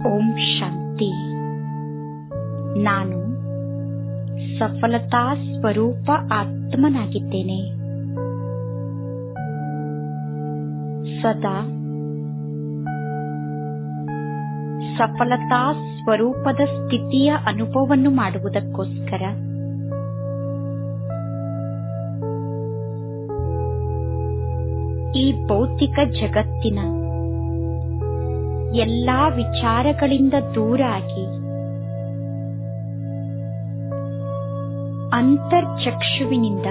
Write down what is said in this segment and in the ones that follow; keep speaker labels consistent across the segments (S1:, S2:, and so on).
S1: ಓಂ ಶಾಂತಿ ನಾನು ಸಫಲತಾ ಸ್ವರೂಪ ಆತ್ಮನಾಗಿದ್ದೇನೆ ಸದಾ ಸಫಲತಾ ಸ್ವರೂಪದ ಸ್ಥಿತಿಯ ಅನುಭವವನ್ನು ಮಾಡುವುದಕ್ಕೋಸ್ಕರ ಈ ಭೌತಿಕ ಜಗತ್ತಿನ ಎಲ್ಲಾ ವಿಚಾರಗಳಿಂದ ದೂರ ಆಗಿ ಅಂತರ್ಚಕ್ಷುವಿನಿಂದ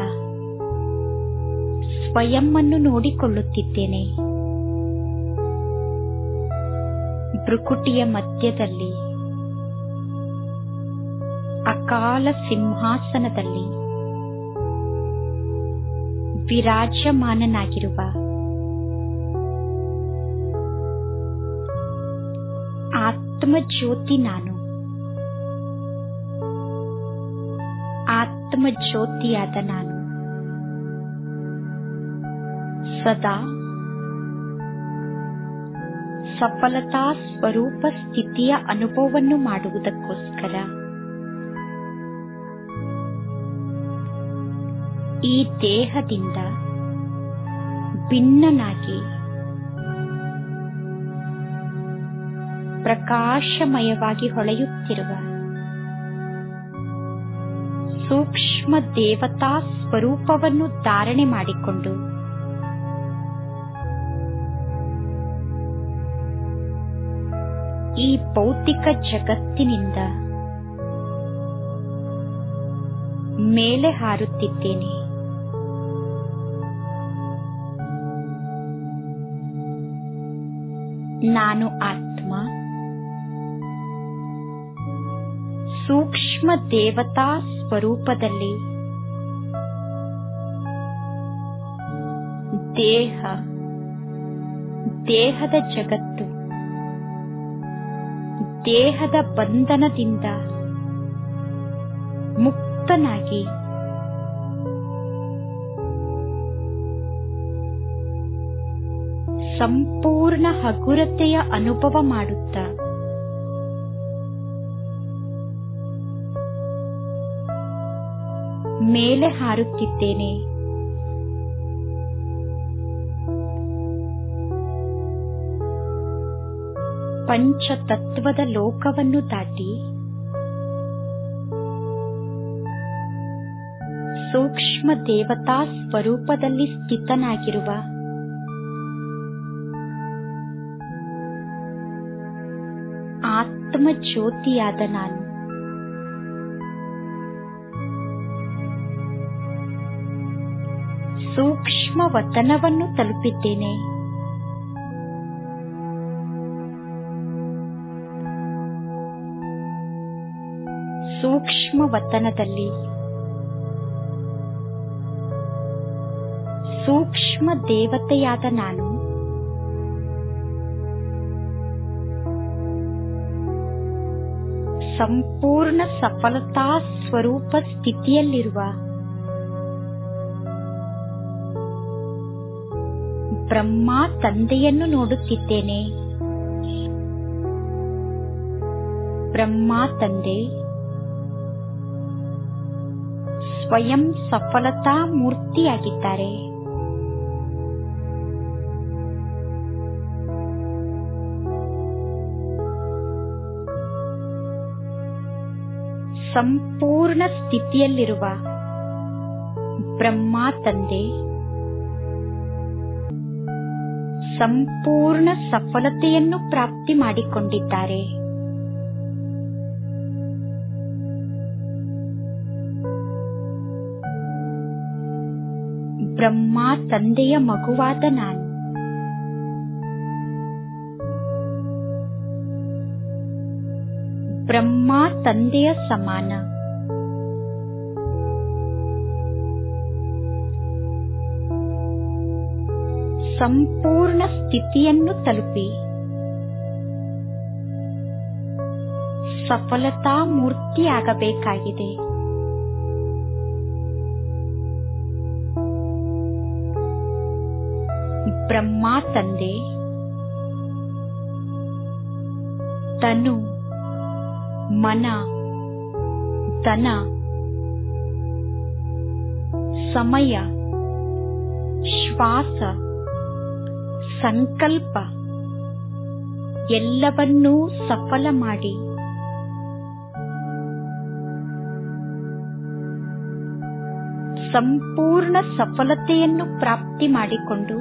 S1: ಸ್ವಯಂ ಅನ್ನು ನೋಡಿಕೊಳ್ಳುತ್ತಿದ್ದೇನೆ ಭ್ರುಕುಟಿಯ ಮಧ್ಯದಲ್ಲಿ ಅಕಾಲ ಸಿಂಹಾಸನದಲ್ಲಿ ವಿರಾಜಮಾನನಾಗಿರುವ ಆತ್ಮಜ್ಯೋತಿ ನಾನು ಆತ್ಮಜ್ಯೋತಿಯಾದ ನಾನು ಸದಾ ಸಫಲತಾ ಸ್ವರೂಪ ಸ್ಥಿತಿಯ ಅನುಭವವನ್ನು ಮಾಡುವುದಕ್ಕೋಸ್ಕರ ಈ ದೇಹದಿಂದ ಭಿನ್ನನಾಗಿ ಪ್ರಕಾಶಮಯವಾಗಿ ಹೊಳೆಯುತ್ತಿರುವ ಸೂಕ್ಷ್ಮ ದೇವತಾ ಸ್ವರೂಪವನ್ನು ಧಾರಣೆ ಮಾಡಿಕೊಂಡು ಈ ಭೌತಿಕ ಜಗತ್ತಿನಿಂದ ಮೇಲೆ ಹಾರುತ್ತಿದ್ದೇನೆ ನಾನು ಆತ್ಮ ಸೂಕ್ಷ್ಮ ದೇವತಾ ಸ್ವರೂಪದಲ್ಲಿ ದೇಹ ದೇಹದ ಜಗತ್ತು ದೇಹದ ಬಂಧನದಿಂದ ಮುಕ್ತನಾಗಿ ಸಂಪೂರ್ಣ ಹಗುರತೆಯ ಅನುಭವ ಮಾಡುತ್ತಾ ಮೇಲೆ ಹಾರುತ್ತಿದ್ದೇನೆ ಪಂಚತತ್ವದ ಲೋಕವನ್ನು ದಾಟಿ ಸೂಕ್ಷ್ಮ ದೇವತಾ ಸ್ವರೂಪದಲ್ಲಿ ಸ್ಥಿತನಾಗಿರುವ ಆತ್ಮ ಜ್ಯೋತಿಯಾದ ನಾನು ಸೂಕ್ಷ್ಮ ವತನವನ್ನು ತಲುಪಿದ್ದೇನೆ ಸೂಕ್ಷ್ಮ ವತನದಲ್ಲಿ ಸೂಕ್ಷ್ಮ ದೇವತೆಯಾದ ನಾನು ಸಂಪೂರ್ಣ ಸಫಲತಾ ಸ್ವರೂಪ ಸ್ಥಿತಿಯಲ್ಲಿರುವ ಬ್ರಹ್ಮ ತಂದೆಯನ್ನು ನೋಡುತ್ತಿದ್ದೇನೆ ಬ್ರಹ್ಮ ತಂದೆ ಸ್ವಯಂ ಸಫಲತಾ ಮೂರ್ತಿಯಾಗಿದ್ದಾರೆ ಸಂಪೂರ್ಣ ಸ್ಥಿತಿಯಲ್ಲಿರುವ ಬ್ರಹ್ಮ ತಂದೆ ಸಂಪೂರ್ಣ ಸಫಲತೆಯನ್ನು ಪ್ರಾಪ್ತಿ ಮಾಡಿಕೊಂಡಿದ್ದಾರೆ ಬ್ರಹ್ಮ ತಂದೆಯ ಮಗುವಾದ ನಾನು ಬ್ರಹ್ಮ ತಂದೆಯ ಸಮಾನ ಸಂಪೂರ್ಣ ಸ್ಥಿತಿಯನ್ನು ತಲುಪಿ ಸಫಲತಾ ಮೂರ್ತಿಯಾಗಬೇಕಾಗಿದೆ ಬ್ರಹ್ಮ ತಂದೆ ತನು ಮನ ಧನ ಸಮಯ ಶ್ವಾಸ ಸಂಕಲ್ಪ ಎಲ್ಲವನ್ನೂ ಸಫಲ ಮಾಡಿ ಸಂಪೂರ್ಣ ಸಫಲತೆಯನ್ನು ಪ್ರಾಪ್ತಿ ಮಾಡಿಕೊಂಡು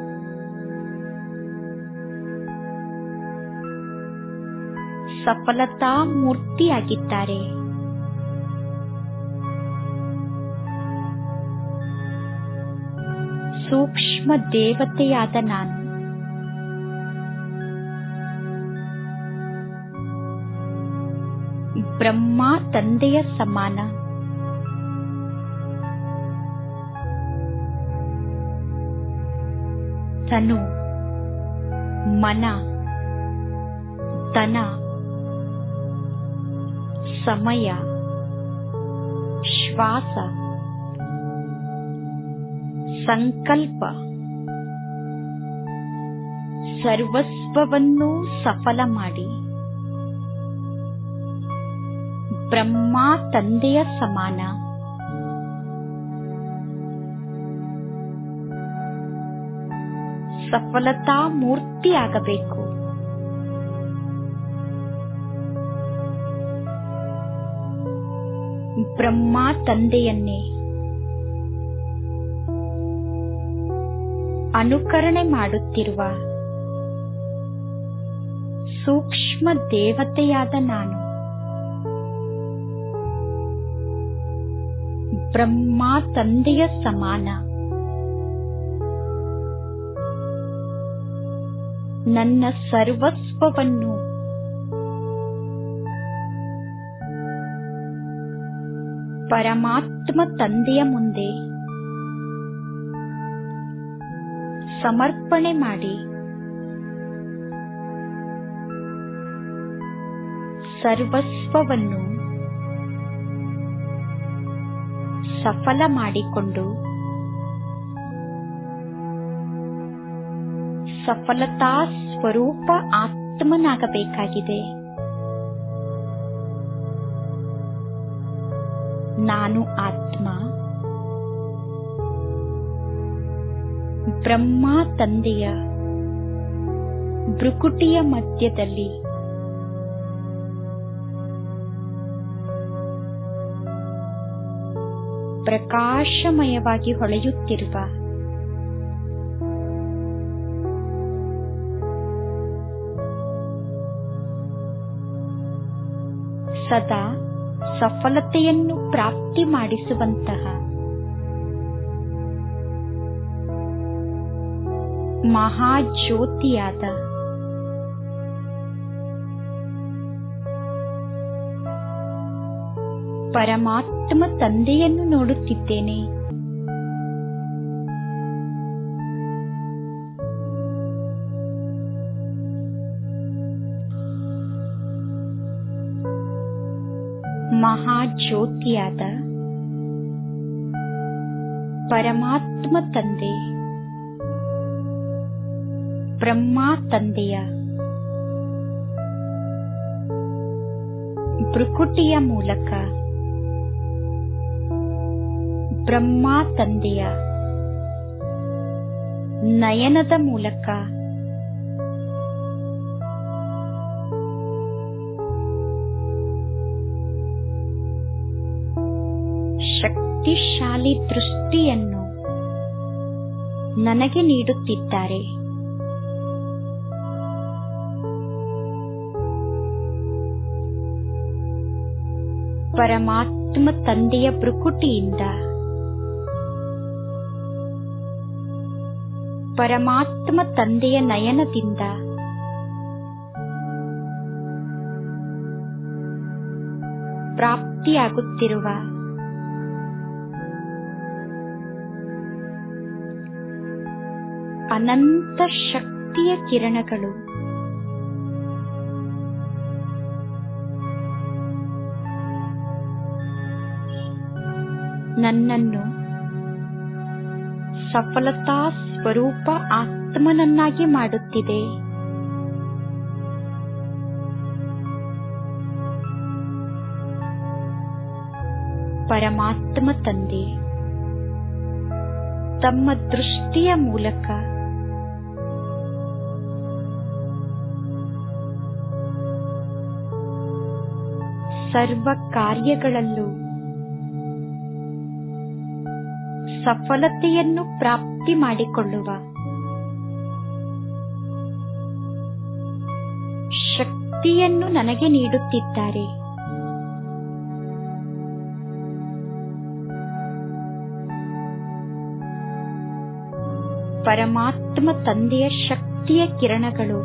S1: ಸಫಲತಾ ಮೂರ್ತಿಯಾಗಿದ್ದಾರೆ ಸೂಕ್ಷ್ಮ ದೇವತೆಯಾದ ನಾನು ಬ್ರಹ್ಮ ತಂದೆಯ ಸಮಾನ ತನು ಮನ ಧನ ಸಮಯ ಶ್ವಾಸ ಸಂಕಲ್ಪ ಸರ್ವಸ್ವವನ್ನೂ ಸಫಲ ಮಾಡಿ ಬ್ರಹ್ಮ ತಂದೆಯ ಸಮಾನ ಸಫಲತಾ ಮೂರ್ತಿಯಾಗಬೇಕು ಬ್ರಹ್ಮ ತಂದೆಯನ್ನೇ ಅನುಕರಣೆ ಮಾಡುತ್ತಿರುವ ಸೂಕ್ಷ್ಮ ದೇವತೆಯಾದ ನಾನು ಬ್ರಹ್ಮ ತಂದೆಯ ಸಮಾನ ನನ್ನ ಸರ್ವಸ್ವವನ್ನು ಪರಮಾತ್ಮ ತಂದೆಯ ಮುಂದೆ ಸಮರ್ಪಣೆ ಮಾಡಿ ಸರ್ವಸ್ವವನ್ನು ಸಫಲ ಮಾಡಿಕೊಂಡು ಸಫಲತಾ ಸ್ವರೂಪ ಆತ್ಮನಾಗಬೇಕಾಗಿದೆ ನಾನು ಆತ್ಮ ಬ್ರಹ್ಮ ತಂದೆಯ ಭ್ರುಕುಟಿಯ ಮಧ್ಯದಲ್ಲಿ ಪ್ರಕಾಶಮಯವಾಗಿ ಹೊಳೆಯುತ್ತಿರುವ ಸದಾ ಸಫಲತೆಯನ್ನು ಪ್ರಾಪ್ತಿ ಮಾಡಿಸುವಂತಹ ಮಹಾಜ್ಯೋತಿಯಾದ ಪರಮಾತ್ಮ ತಂದೆಯನ್ನು ನೋಡುತ್ತಿದ್ದೇನೆ ಮಹಾಜ್ಯೋತಿಯಾದ ಪರಮಾತ್ಮ ತಂದೆ ಬ್ರಹ್ಮ ತಂದೆಯ ಭ್ರುಕುಟಿಯ ಮೂಲಕ ಬ್ರಹ್ಮ ತಂದೆಯ ನಯನದ ಮೂಲಕ ಶಕ್ತಿಶಾಲಿ ದೃಷ್ಟಿಯನ್ನು ನನಗೆ ನೀಡುತ್ತಿದ್ದಾರೆ ಪರಮಾತ್ಮ ತಂದೆಯ ಭ್ರುಕುಟಿಯಿಂದ ಪರಮಾತ್ಮ ತಂದೆಯ ನಯನದಿಂದ ಪ್ರಾಪ್ತಿಯಾಗುತ್ತಿರುವ ಅನಂತ ಶಕ್ತಿಯ ಕಿರಣಗಳು ನನ್ನನ್ನು ಸಫಲತಾ ಸ್ವರೂಪ ಆತ್ಮನನ್ನಾಗಿ ಮಾಡುತ್ತಿದೆ ಪರಮಾತ್ಮ ತಂದೆ ತಮ್ಮ ದೃಷ್ಟಿಯ ಮೂಲಕ ಸರ್ವ ಕಾರ್ಯಗಳಲ್ಲೂ ಸಫಲತೆಯನ್ನು ಪ್ರಾಪ್ತಿ ಮಾಡಿಕೊಳ್ಳುವ ಶಕ್ತಿಯನ್ನು ನನಗೆ ನೀಡುತ್ತಿದ್ದಾರೆ ಪರಮಾತ್ಮ ತಂದೆಯ ಶಕ್ತಿಯ ಕಿರಣಗಳು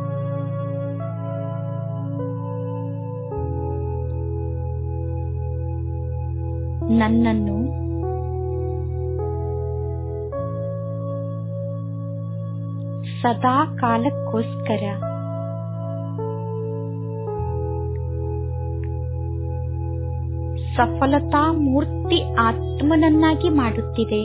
S1: ನನ್ನನ್ನು ಸದಾ ಕಾಲಕ್ಕೋಸ್ಕರ ಸಫಲತಾ ಮೂರ್ತಿ ಆತ್ಮನನ್ನಾಗಿ ಮಾಡುತ್ತಿದೆ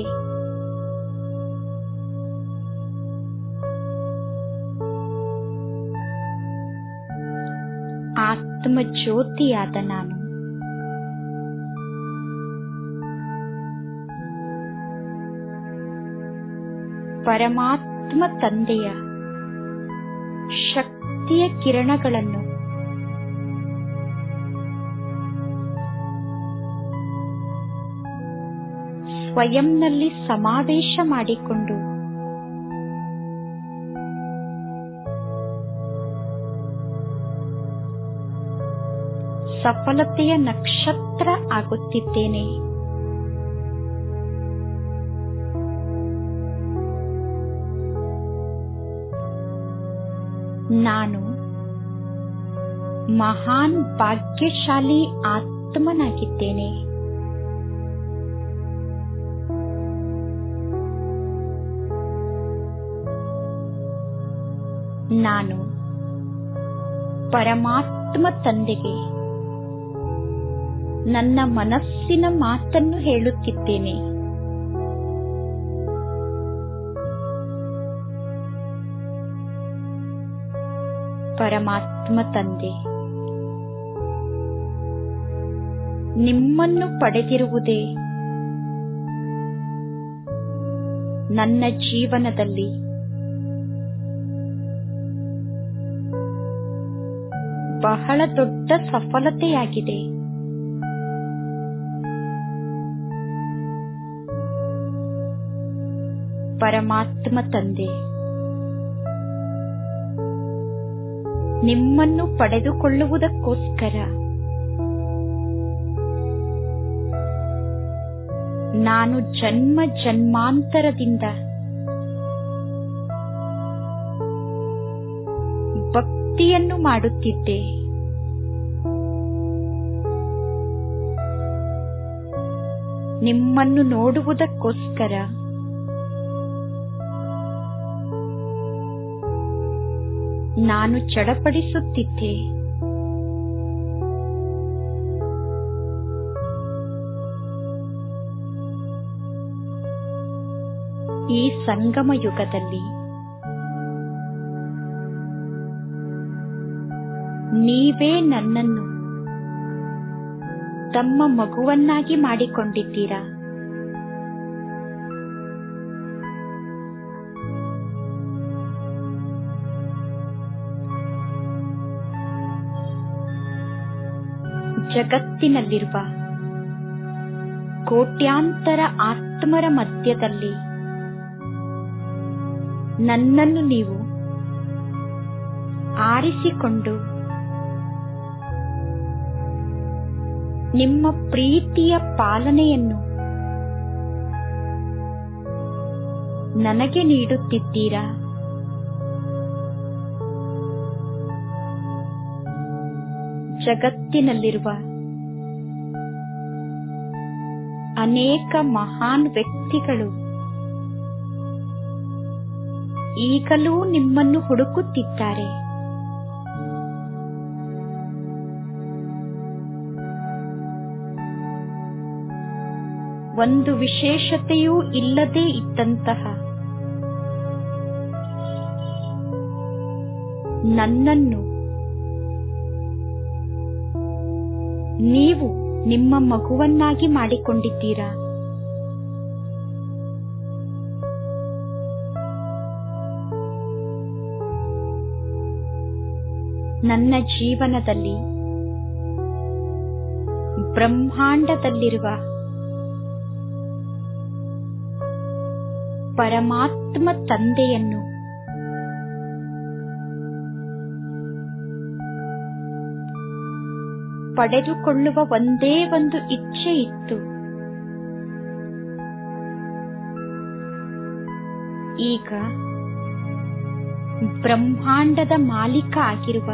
S1: ಆತ್ಮ ಜ್ಯೋತಿಯಾದ ನಾನು ಪರಮಾತ್ಮ ತಂದೆಯ ಶಕ್ತಿಯ ಕಿರಣಗಳನ್ನು ಸ್ವಯಂನಲ್ಲಿ ಸಮಾವೇಶ ಮಾಡಿಕೊಂಡು ಸಫಲತೆಯ ನಕ್ಷತ್ರ ಆಗುತ್ತಿದ್ದೇನೆ ನಾನು ಮಹಾನ್ ಭಾಗ್ಯಶಾಲಿ ಆತ್ಮನಾಗಿದ್ದೇನೆ ನಾನು ಪರಮಾತ್ಮ ತಂದೆಗೆ ನನ್ನ ಮನಸ್ಸಿನ ಮಾತನ್ನು ಹೇಳುತ್ತಿದ್ದೇನೆ ಪರಮಾತ್ಮ ತಂದೆ ನಿಮ್ಮನ್ನು ಪಡೆದಿರುವುದೇ ನನ್ನ ಜೀವನದಲ್ಲಿ ಬಹಳ ದೊಡ್ಡ ಸಫಲತೆಯಾಗಿದೆ ಪರಮಾತ್ಮ ತಂದೆ ನಿಮ್ಮನ್ನು ಪಡೆದುಕೊಳ್ಳುವುದಕ್ಕೋಸ್ಕರ ನಾನು ಜನ್ಮ ಜನ್ಮಾಂತರದಿಂದ ಭಕ್ತಿಯನ್ನು ಮಾಡುತ್ತಿದ್ದೆ ನಿಮ್ಮನ್ನು ನೋಡುವುದಕ್ಕೋಸ್ಕರ ನಾನು ಚಡಪಡಿಸುತ್ತಿದ್ದೆ ಈ ಸಂಗಮ ಯುಗದಲ್ಲಿ ನೀವೇ ನನ್ನನ್ನು ತಮ್ಮ ಮಗುವನ್ನಾಗಿ ಮಾಡಿಕೊಂಡಿದ್ದೀರಾ ಜಗತ್ತಿನಲ್ಲಿರುವ ಕೋಟ್ಯಾಂತರ ಆತ್ಮರ ಮಧ್ಯದಲ್ಲಿ ನನ್ನನ್ನು ನೀವು ಆರಿಸಿಕೊಂಡು ನಿಮ್ಮ ಪ್ರೀತಿಯ ಪಾಲನೆಯನ್ನು ನನಗೆ ನೀಡುತ್ತಿದ್ದೀರಾ ಜಗತ್ತಿನಲ್ಲಿರುವ ಅನೇಕ ಮಹಾನ್ ವ್ಯಕ್ತಿಗಳು ಈಗಲೂ ನಿಮ್ಮನ್ನು ಹುಡುಕುತ್ತಿದ್ದಾರೆ ಒಂದು ವಿಶೇಷತೆಯೂ ಇಲ್ಲದೇ ಇದ್ದಂತಹ ನನ್ನನ್ನು ನೀವು ನಿಮ್ಮ ಮಗುವನ್ನಾಗಿ ಮಾಡಿಕೊಂಡಿದ್ದೀರಾ ನನ್ನ ಜೀವನದಲ್ಲಿ ಬ್ರಹ್ಮಾಂಡದಲ್ಲಿರುವ ಪರಮಾತ್ಮ ತಂದೆಯನ್ನು ಪಡೆದುಕೊಳ್ಳುವ ಒಂದೇ ಒಂದು ಇಚ್ಛೆ ಇತ್ತು ಈಗ ಬ್ರಹ್ಮಾಂಡದ ಮಾಲೀಕ ಆಗಿರುವ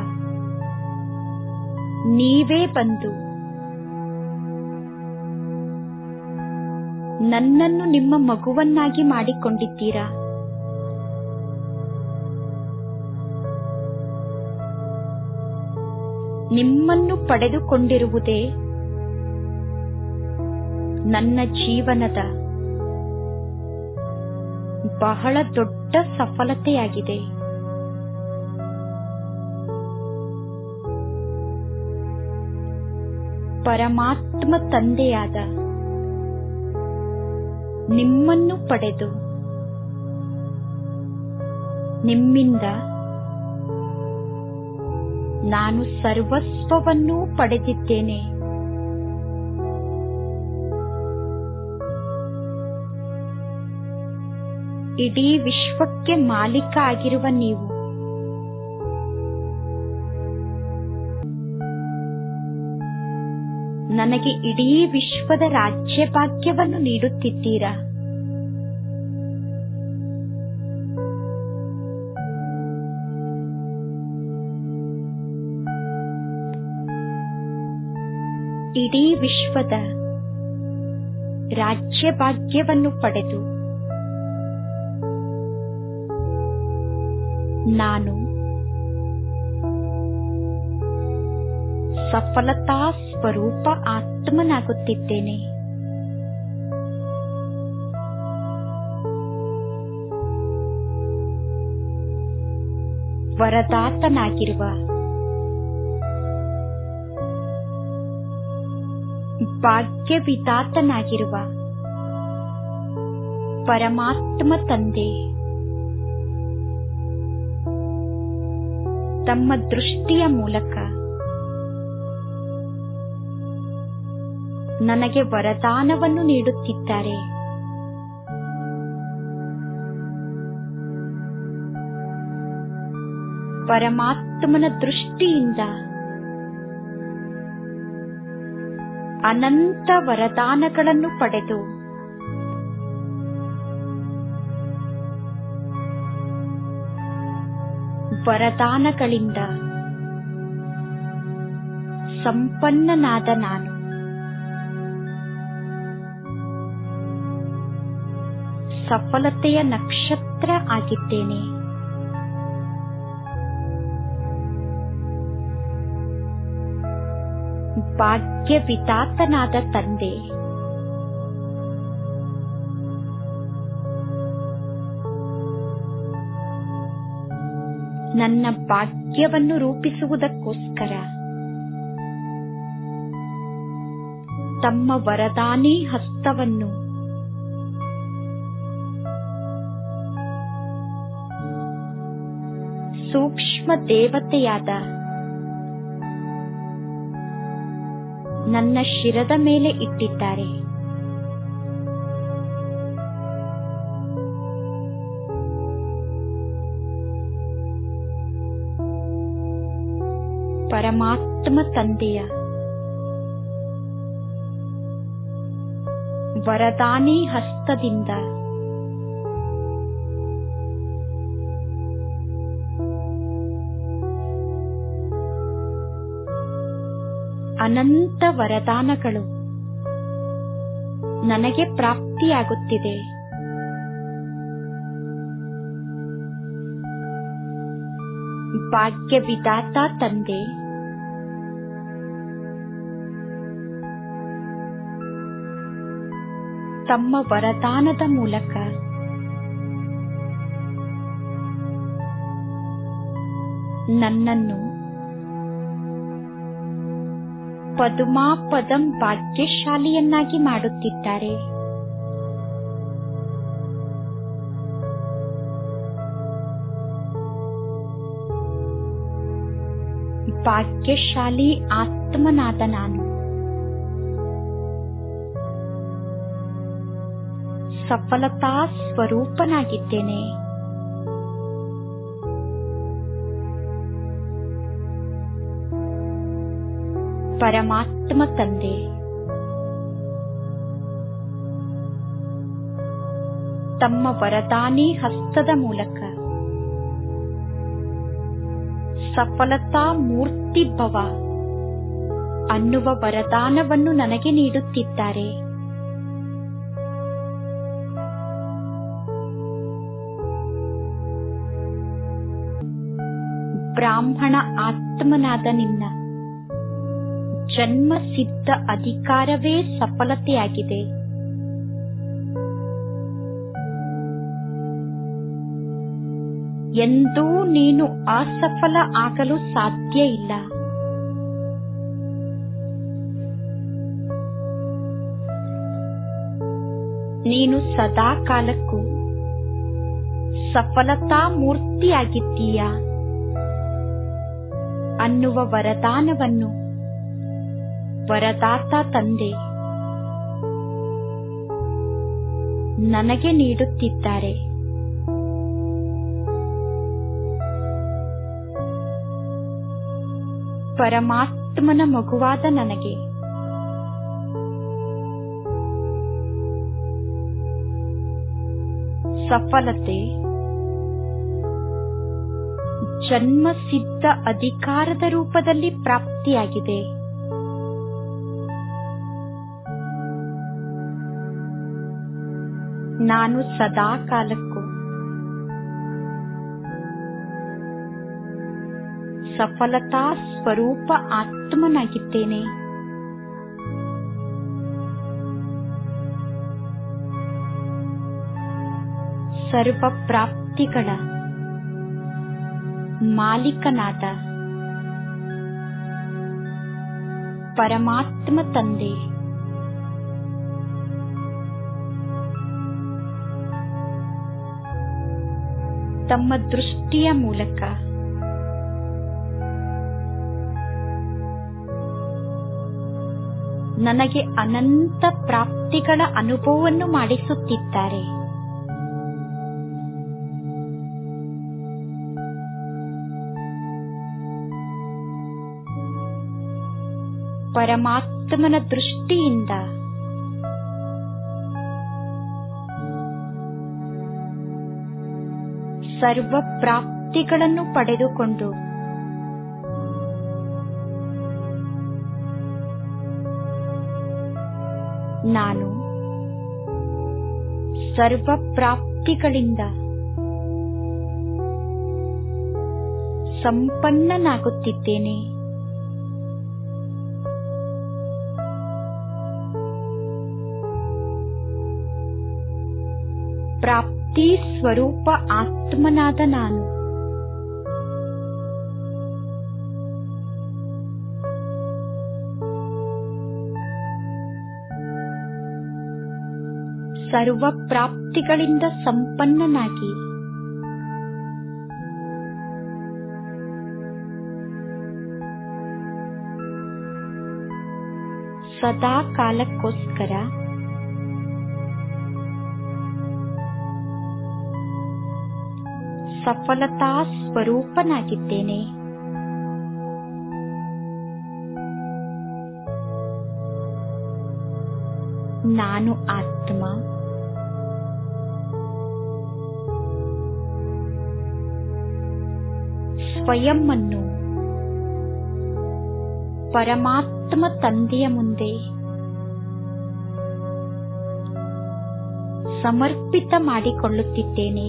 S1: ನೀವೇ ಬಂದು ನನ್ನನ್ನು ನಿಮ್ಮ ಮಗುವನ್ನಾಗಿ ಮಾಡಿಕೊಂಡಿದ್ದೀರಾ ನಿಮ್ಮನ್ನು ಪಡೆದುಕೊಂಡಿರುವುದೇ ನನ್ನ ಜೀವನದ ಬಹಳ ದೊಡ್ಡ ಸಫಲತೆಯಾಗಿದೆ ಪರಮಾತ್ಮ ತಂದೆಯಾದ ನಿಮ್ಮನ್ನು ಪಡೆದು ನಿಮ್ಮಿಂದ ನಾನು ಸರ್ವಸ್ವವನ್ನೂ ಪಡೆದಿದ್ದೇನೆ ಇಡೀ ವಿಶ್ವಕ್ಕೆ ಮಾಲೀಕ ಆಗಿರುವ ನೀವು ನನಗೆ ಇಡೀ ವಿಶ್ವದ ರಾಜ್ಯ ಭಾಗ್ಯವನ್ನು ನೀಡುತ್ತಿದ್ದೀರಾ ಇಡೀ ವಿಶ್ವದ ರಾಜ್ಯ ಭಾಗ್ಯವನ್ನು ಪಡೆದು ನಾನು ಸಫಲತಾ ಸ್ವರೂಪ ಆತ್ಮನಾಗುತ್ತಿದ್ದೇನೆ ವರದಾತನಾಗಿರುವ ಭಾಗ್ಯವಿದಾತನಾಗಿರುವ ಪರಮಾತ್ಮ ತಂದೆ ತಮ್ಮ ದೃಷ್ಟಿಯ ಮೂಲಕ ನನಗೆ ವರದಾನವನ್ನು ನೀಡುತ್ತಿದ್ದಾರೆ ಪರಮಾತ್ಮನ ದೃಷ್ಟಿಯಿಂದ ಅನಂತ ವರದಾನಗಳನ್ನು ಪಡೆದು ವರದಾನಗಳಿಂದ ಸಂಪನ್ನನಾದ ನಾನು ಸಫಲತೆಯ ನಕ್ಷತ್ರ ಆಗಿದ್ದೇನೆ ಭಾಗ್ಯವಿದಾತನಾದ ತಂದೆ ನನ್ನ ಭಾಗ್ಯವನ್ನು ರೂಪಿಸುವುದಕ್ಕೋಸ್ಕರ ತಮ್ಮ ವರದಾನಿ ಹಸ್ತವನ್ನು ಸೂಕ್ಷ್ಮ ದೇವತೆಯಾದ ನನ್ನ ಶಿರದ ಮೇಲೆ ಇಟ್ಟಿದ್ದಾರೆ ಪರಮಾತ್ಮ ತಂದೆಯ ವರದಾನಿ ಹಸ್ತದಿಂದ ಅನಂತ ವರದಾನಗಳು ನನಗೆ ಪ್ರಾಪ್ತಿಯಾಗುತ್ತಿದೆ ಭಾಗ್ಯವಿದಾತ ತಂದೆ ತಮ್ಮ ವರದಾನದ ಮೂಲಕ ನನ್ನನ್ನು ಪದುಮಾ ಪದಂ ಭಾಗ್ಯಶಾಲಿಯನ್ನಾಗಿ ಮಾಡುತ್ತಿದ್ದಾರೆ ಭಾಗ್ಯಶಾಲಿ ಆತ್ಮನಾದ ನಾನು ಸಫಲತಾ ಸ್ವರೂಪನಾಗಿದ್ದೇನೆ ಪರಮಾತ್ಮ ತಂದೆ ತಮ್ಮ ವರದಾನಿ ಹಸ್ತದ ಮೂಲಕ ಸಫಲತಾ ಮೂರ್ತಿ ಭವ ಅನ್ನುವ ವರದಾನವನ್ನು ನನಗೆ ನೀಡುತ್ತಿದ್ದಾರೆ ಬ್ರಾಹ್ಮಣ ಆತ್ಮನಾದ ನಿನ್ನ ಜನ್ಮ ಸಿದ್ಧ ಅಧಿಕಾರವೇ ಸಫಲತೆಯಾಗಿದೆ ಎಂದೂ ನೀನು ಅಸಫಲ ಆಗಲು ಸಾಧ್ಯ ಇಲ್ಲ ನೀನು ಸದಾ ಕಾಲಕ್ಕೂ ಸಫಲತಾ ಮೂರ್ತಿಯಾಗಿದ್ದೀಯ ಅನ್ನುವ ವರದಾನವನ್ನು ವರದಾತ ತಂದೆ ನನಗೆ ನೀಡುತ್ತಿದ್ದಾರೆ ಪರಮಾತ್ಮನ ಮಗುವಾದ ನನಗೆ ಸಫಲತೆ ಜನ್ಮ ಸಿದ್ಧ ಅಧಿಕಾರದ ರೂಪದಲ್ಲಿ ಪ್ರಾಪ್ತಿಯಾಗಿದೆ ನಾನು ಸದಾ ಕಾಲಕ್ಕೂ ಸಫಲತಾ ಸ್ವರೂಪ ಆತ್ಮನಾಗಿದ್ದೇನೆ ಸರ್ವ ಪ್ರಾಪ್ತಿಗಳ ಮಾಲೀಕನಾದ ಪರಮಾತ್ಮ ತಂದೆ ತಮ್ಮ ದೃಷ್ಟಿಯ ಮೂಲಕ ನನಗೆ ಅನಂತ ಪ್ರಾಪ್ತಿಗಳ ಅನುಭವವನ್ನು ಮಾಡಿಸುತ್ತಿದ್ದಾರೆ ಪರಮಾತ್ಮನ ದೃಷ್ಟಿಯಿಂದ ಸರ್ವ ಪ್ರಾಪ್ತಿಗಳನ್ನು ಪಡೆದುಕೊಂಡು ನಾನು ಸರ್ವ ಪ್ರಾಪ್ತಿಗಳಿಂದ ಸಂಪನ್ನನಾಗುತ್ತಿದ್ದೇನೆ ಪ್ರಾಪ್ತಿ ಸ್ವರೂಪ ಆತ್ಮನಾದ ನಾನು ಸರ್ವ ಪ್ರಾಪ್ತಿಗಳಿಂದ ಸಂಪನ್ನನಾಗಿ ಸದಾ ಕಾಲಕ್ಕೋಸ್ಕರ ಸಫಲತಾ ಸ್ವರೂಪನಾಗಿದ್ದೇನೆ ನಾನು ಆತ್ಮ ಸ್ವಯಂ ಅನ್ನು ಪರಮಾತ್ಮ ತಂದೆಯ ಮುಂದೆ ಸಮರ್ಪಿತ ಮಾಡಿಕೊಳ್ಳುತ್ತಿದ್ದೇನೆ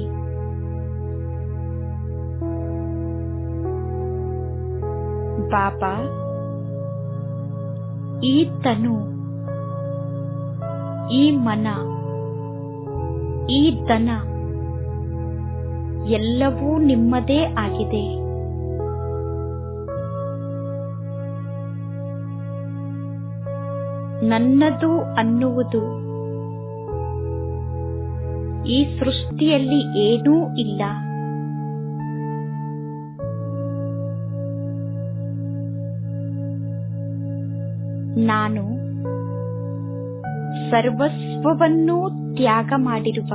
S1: ಬಾಬಾ ಈ ತನು ಈ ಮನ ಈ ದನ ಎಲ್ಲವೂ ನಿಮ್ಮದೇ ಆಗಿದೆ ನನ್ನದು ಅನ್ನುವುದು ಈ ಸೃಷ್ಟಿಯಲ್ಲಿ ಏನೂ ಇಲ್ಲ ನಾನು ಸರ್ವಸ್ವವನ್ನೂ ತ್ಯಾಗ ಮಾಡಿರುವ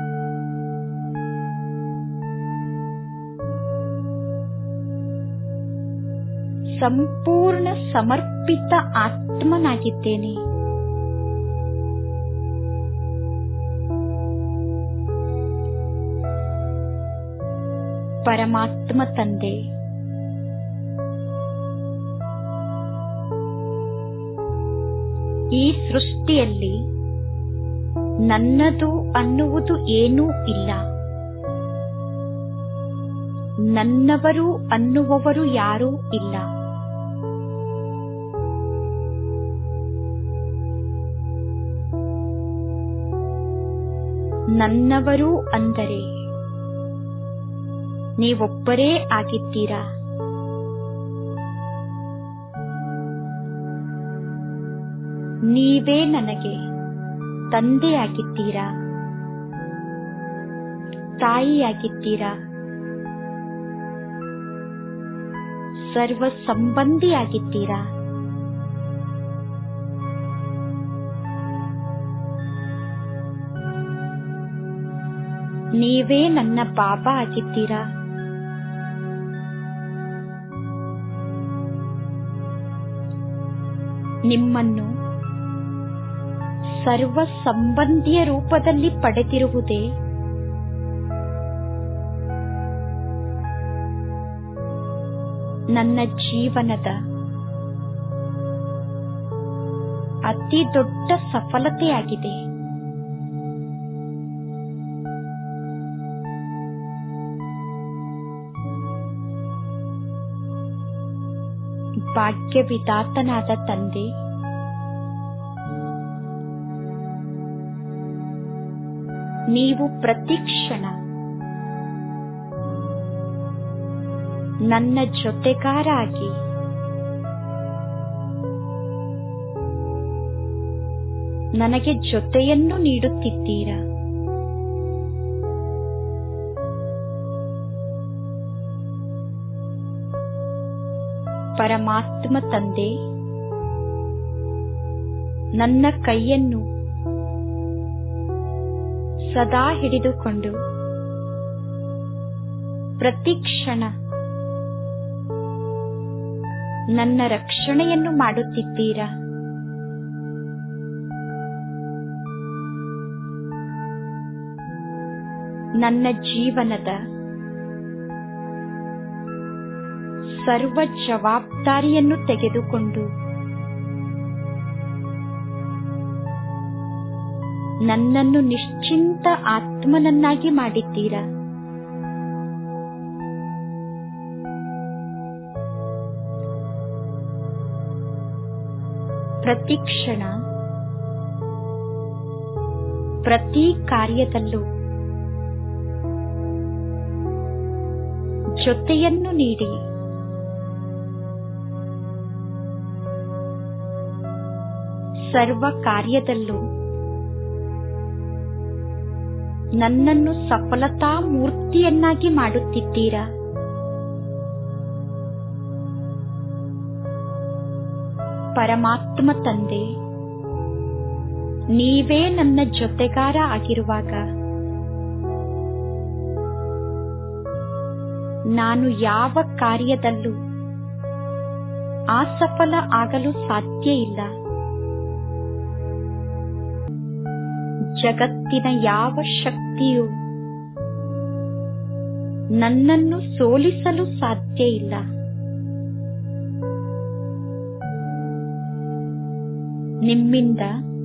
S1: ಸಂಪೂರ್ಣ ಸಮರ್ಪಿತ ಆತ್ಮನಾಗಿದ್ದೇನೆ ಪರಮಾತ್ಮ ತಂದೆ ಈ ಸೃಷ್ಟಿಯಲ್ಲಿ ನನ್ನದು ಅನ್ನುವುದು ಏನೂ ಇಲ್ಲ ನನ್ನವರು ಅನ್ನುವವರು ಯಾರೂ ಇಲ್ಲ ನನ್ನವರು ಅಂದರೆ ನೀವೊಬ್ಬರೇ ಆಗಿದ್ದೀರಾ ನೀವೇ ನನಗೆ ತಂದೆಯಾಗಿದ್ದೀರಾ ತಾಯಿಯಾಗಿದ್ದೀರಾ ಸರ್ವ ಸಂಬಂಧಿಯಾಗಿದ್ದೀರಾ ನೀವೇ ನನ್ನ ಬಾಬಾ ಆಗಿದ್ದೀರಾ ನಿಮ್ಮನ್ನು ಸರ್ವ ಸಂಬಂಧಿಯ ರೂಪದಲ್ಲಿ ಪಡೆದಿರುವುದೇ ನನ್ನ ಜೀವನದ ಅತಿ ದೊಡ್ಡ ಸಫಲತೆಯಾಗಿದೆ ಭಾಗ್ಯವಿದಾತನಾದ ತಂದೆ ನೀವು ಪ್ರತಿ ಕ್ಷಣ ನನ್ನ ಜೊತೆಗಾರ ಆಗಿ ನನಗೆ ಜೊತೆಯನ್ನು ನೀಡುತ್ತಿದ್ದೀರಾ ಪರಮಾತ್ಮ ತಂದೆ ನನ್ನ ಕೈಯನ್ನು ಸದಾ ಹಿಡಿದುಕೊಂಡು ಪ್ರತಿ ಕ್ಷಣ ನನ್ನ ರಕ್ಷಣೆಯನ್ನು ಮಾಡುತ್ತಿದ್ದೀರಾ ನನ್ನ ಜೀವನದ ಸರ್ವ ಜವಾಬ್ದಾರಿಯನ್ನು ತೆಗೆದುಕೊಂಡು ನನ್ನನ್ನು ನಿಶ್ಚಿಂತ ಆತ್ಮನನ್ನಾಗಿ ಮಾಡಿದ್ದೀರಾ ಪ್ರತಿ ಕ್ಷಣ ಪ್ರತಿ ಕಾರ್ಯದಲ್ಲೂ ಜೊತೆಯನ್ನು ನೀಡಿ ಸರ್ವ ಕಾರ್ಯದಲ್ಲೂ ನನ್ನನ್ನು ಸಫಲತಾ ಮೂರ್ತಿಯನ್ನಾಗಿ ಮಾಡುತ್ತಿದ್ದೀರಾ ಪರಮಾತ್ಮ ತಂದೆ ನೀವೇ ನನ್ನ ಜೊತೆಗಾರ ಆಗಿರುವಾಗ ನಾನು ಯಾವ ಕಾರ್ಯದಲ್ಲೂ ಅಸಫಲ ಆಗಲು ಸಾಧ್ಯ ಇಲ್ಲ ಜಗತ್ತಿನ ಯಾವ ಶಕ್ತಿಯೂ ನನ್ನನ್ನು ಸೋಲಿಸಲು ಸಾಧ್ಯ ಇಲ್ಲ ನಿಮ್ಮಿಂದ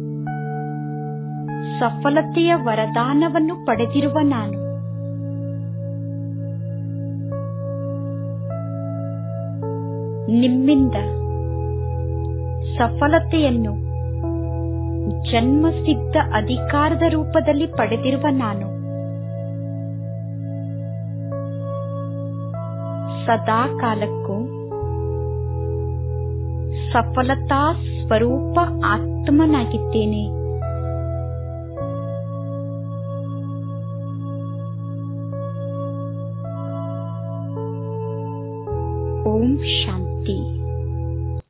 S1: ಸಫಲತೆಯ ವರದಾನವನ್ನು ಪಡೆದಿರುವ ನಾನು ನಿಮ್ಮಿಂದ ಸಫಲತೆಯನ್ನು ಜನ್ಮಸಿದ್ಧ ಅಧಿಕಾರದ ರೂಪದಲ್ಲಿ ಪಡೆದಿರುವ ನಾನು ಸದಾ ಕಾಲಕ್ಕೂ ಸಫಲತಾ ಸ್ವರೂಪ ಆತ್ಮನಾಗಿದ್ದೇನೆ ಓಂ ಶಾಂತಿ